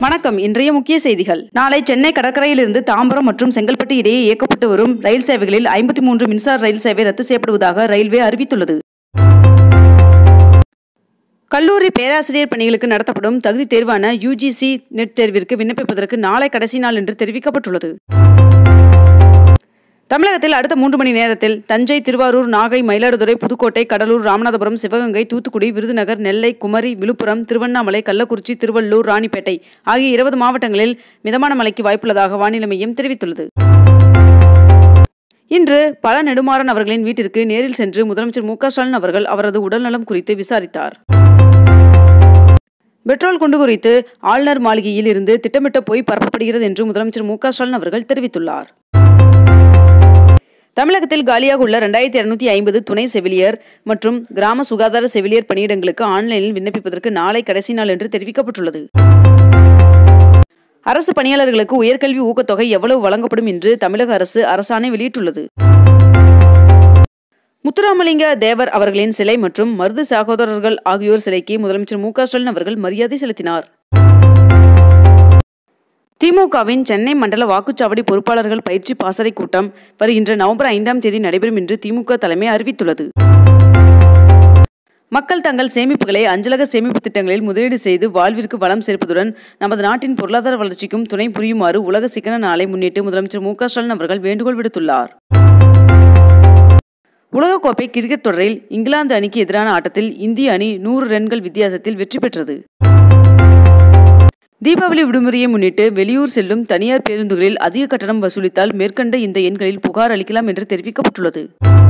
வணக்கம் இன்றைய முக்கிய செய்திகள் நாளை சென்னை கடற்கரையிலிருந்து தாம்பரம் மற்றும் செங்கல்பட்டு இடையே இயக்கப்பட்டு வரும் ரயில் சேவைகளில் ஐம்பத்தி மூன்று மின்சார ரயில் சேவை ரத்து செய்யப்படுவதாக ரயில்வே அறிவித்துள்ளது கல்லூரி பேராசிரியர் பணிகளுக்கு நடத்தப்படும் தகுதி தேர்வான யுஜிசி நெட் தேர்விற்கு விண்ணப்பிப்பதற்கு நாளை கடைசி நாள் என்று தெரிவிக்கப்பட்டுள்ளது தமிழகத்தில் அடுத்த மூன்று மணி நேரத்தில் தஞ்சை திருவாரூர் நாகை மயிலாடுதுறை புதுக்கோட்டை கடலூர் ராமநாதபுரம் சிவகங்கை தூத்துக்குடி விருதுநகர் நெல்லை குமரி விழுப்புரம் திருவண்ணாமலை கள்ளக்குறிச்சி திருவள்ளூர் ராணிப்பேட்டை ஆகிய இருபது மாவட்டங்களில் மிதமான மழைக்கு வாய்ப்புள்ளதாக வானிலை மையம் தெரிவித்துள்ளது இன்று பல நெடுமாறன் அவர்களின் வீட்டிற்கு நேரில் சென்று முதலமைச்சர் மு க ஸ்டாலின் அவர்கள் அவரது உடல்நலம் குறித்து விசாரித்தார் பெட்ரோல் குண்டு குறித்து ஆளுநர் மாளிகையில் இருந்து திட்டமிட்ட பொய் பரப்பப்படுகிறது என்று முதலமைச்சர் மு க ஸ்டாலின் அவர்கள் தெரிவித்துள்ளார் தமிழகத்தில் காலியாக உள்ள ரெண்டாயிரத்தி இருநூத்தி ஐம்பது துணை செவிலியர் மற்றும் கிராம சுகாதார செவிலியர் பணியிடங்களுக்கு ஆன்லைனில் விண்ணப்பிப்பதற்கு நாளை கடைசி நாள் என்று தெரிவிக்கப்பட்டுள்ளது அரசு பணியாளர்களுக்கு உயர்கல்வி ஊக்கத்தொகை எவ்வளவு வழங்கப்படும் என்று தமிழக அரசு அரசாணை வெளியிட்டுள்ளது முத்துராமலிங்க தேவர் அவர்களின் சிலை மற்றும் மருது சகோதரர்கள் ஆகியோர் சிலைக்கு முதலமைச்சர் மு க ஸ்டாலின் அவர்கள் மரியாதை செலுத்தினார் திமுகவின் சென்னை மண்டல வாக்குச்சாவடி பொறுப்பாளர்கள் பயிற்சி பாசறை கூட்டம் வருகின்ற நவம்பர் ஐந்தாம் தேதி நடைபெறும் என்று திமுக தலைமை அறிவித்துள்ளது மக்கள் தங்கள் சேமிப்புகளை அஞ்சலக சேமிப்பு திட்டங்களில் முதலீடு செய்து வாழ்விற்கு வளம் சேர்ப்பதுடன் நமது நாட்டின் பொருளாதார வளர்ச்சிக்கும் துணை புரியுமாறு உலக சிக்கன நாளை முன்னிட்டு முதலமைச்சர் மு க ஸ்டாலின் அவர்கள் வேண்டுகோள் விடுத்துள்ளார் உலகக்கோப்பை கிரிக்கெட் தொடரில் இங்கிலாந்து அணிக்கு எதிரான ஆட்டத்தில் இந்திய அணி நூறு ரன்கள் வித்தியாசத்தில் வெற்றி பெற்றது தீபாவளி விடுமுறையை முன்னிட்டு வெளியூர் செல்லும் தனியார் பேருந்துகளில் அதிக கட்டணம் வசூலித்தால் மேற்கண்ட இந்த எண்களில் புகார் அளிக்கலாம் என்று தெரிவிக்கப்பட்டுள்ளது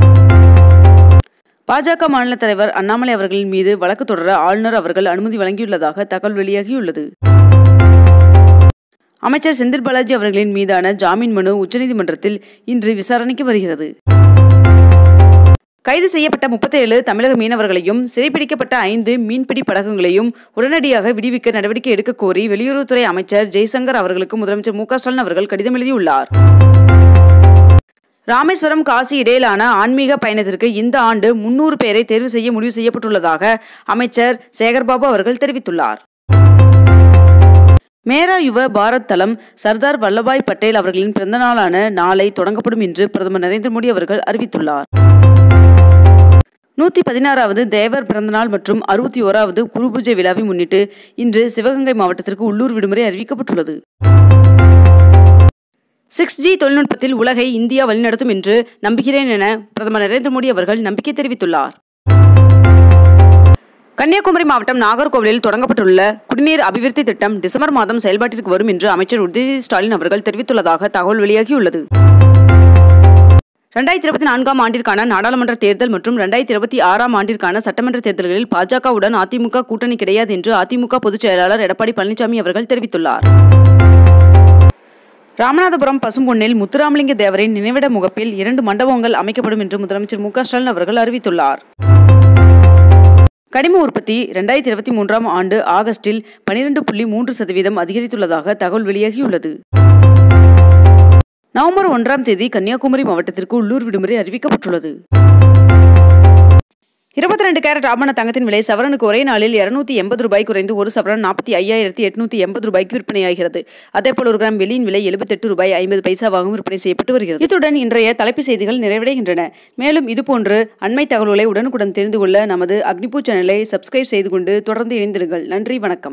பாஜக மாநில தலைவர் அண்ணாமலை அவர்களின் மீது வழக்கு தொடர ஆளுநர் அவர்கள் அனுமதி வழங்கியுள்ளதாக தகவல் வெளியாகியுள்ளது அமைச்சர் செந்தில் பாலாஜி அவர்களின் மீதான ஜாமீன் மனு உச்சநீதிமன்றத்தில் இன்று விசாரணைக்கு வருகிறது கைது செய்யப்பட்ட முப்பத்தேழு தமிழக மீனவர்களையும் சிறைப்பிடிக்கப்பட்ட ஐந்து மீன்பிடி படகுகளையும் உடனடியாக விடுவிக்க நடவடிக்கை எடுக்க கோரி வெளியுறவுத்துறை அமைச்சர் ஜெய்சங்கர் அவர்களுக்கு முதலமைச்சர் மு ஸ்டாலின் அவர்கள் கடிதம் எழுதியுள்ளார் ராமேஸ்வரம் காசி இடையிலான ஆன்மீக பயணத்திற்கு இந்த ஆண்டு முன்னூறு பேரை தேர்வு செய்ய முடிவு செய்யப்பட்டுள்ளதாக அமைச்சர் சேகர்பாபு அவர்கள் தெரிவித்துள்ளார் மேரா யுவ பாரத் தளம் சர்தார் வல்லபாய் பட்டேல் அவர்களின் பிறந்தநாளான நாளை தொடங்கப்படும் என்று பிரதமர் நரேந்திர மோடி அவர்கள் அறிவித்துள்ளார் நூற்றி பதினாறாவது தேவர் பிறந்தநாள் மற்றும் அறுபத்தி ஓராவது குருபூஜை விழாவை முன்னிட்டு இன்று சிவகங்கை மாவட்டத்திற்கு உள்ளூர் விடுமுறை அறிவிக்கப்பட்டுள்ளது சிக்ஸ் ஜி தொழில்நுட்பத்தில் உலகை இந்தியா வழிநடத்தும் என்று நம்புகிறேன் என பிரதமர் நரேந்திர மோடி அவர்கள் நம்பிக்கை தெரிவித்துள்ளார் கன்னியாகுமரி மாவட்டம் நாகர்கோவிலில் தொடங்கப்பட்டுள்ள குடிநீர் அபிவிருத்தி திட்டம் டிசம்பர் மாதம் செயல்பாட்டிற்கு வரும் என்று அமைச்சர் உதயநிதி ஸ்டாலின் அவர்கள் தெரிவித்துள்ளதாக தகவல் வெளியாகியுள்ளது ரெண்டாயிரத்தி இருபத்தி நான்காம் ஆண்டிற்கான நாடாளுமன்ற தேர்தல் மற்றும் ரெண்டாயிரத்தி இருபத்தி ஆறாம் ஆண்டிற்கான சட்டமன்ற தேர்தல்களில் பாஜகவுடன் அதிமுக கூட்டணி கிடையாது என்று அதிமுக பொதுச் செயலாளர் எடப்பாடி பழனிசாமி அவர்கள் தெரிவித்துள்ளார் ராமநாதபுரம் பசும்பொன்னில் முத்துராமலிங்க தேவரின் நினைவிட முகப்பில் இரண்டு மண்டபங்கள் அமைக்கப்படும் என்று முதலமைச்சர் மு ஸ்டாலின் அவர்கள் அறிவித்துள்ளார் கனிம உற்பத்தி ரெண்டாயிரத்தி இருபத்தி மூன்றாம் ஆண்டு ஆகஸ்டில் பனிரெண்டு புள்ளி மூன்று சதவீதம் அதிகரித்துள்ளதாக தகவல் வெளியாகியுள்ளது நவம்பர் ஒன்றாம் தேதி கன்னியாகுமரி மாவட்டத்திற்கு உள்ளூர் விடுமுறை அறிவிக்கப்பட்டுள்ளது இருபத்தி ரெண்டு கேரட் ஆபண தங்கத்தின் விலை சவரனுக்கு ஒரே நாளில் இருநூத்தி எண்பது ரூபாய் குறைந்து ஒரு சவரன் நாற்பத்தி ஐயாயிரத்தி எட்நூத்தி எண்பது ரூபாய்க்கு விற்பனையாகிறது அதேபோல் ஒரு கிராம் வெள்ளியின் விலை எழுபத்தெட்டு ரூபாய் ஐம்பது பைசாவாகவும் விற்பனை செய்யப்பட்டு வருகிறது இத்துடன் இன்றைய தலைப்பு செய்திகள் நிறைவடைகின்றன மேலும் இதுபோன்று அண்மை தகவல்களை உடனுக்குடன் தெரிந்து கொள்ள நமது அக்னிபூ சேனலை சப்ஸ்கிரைப் செய்து கொண்டு தொடர்ந்து இணைந்திருங்கள் நன்றி வணக்கம்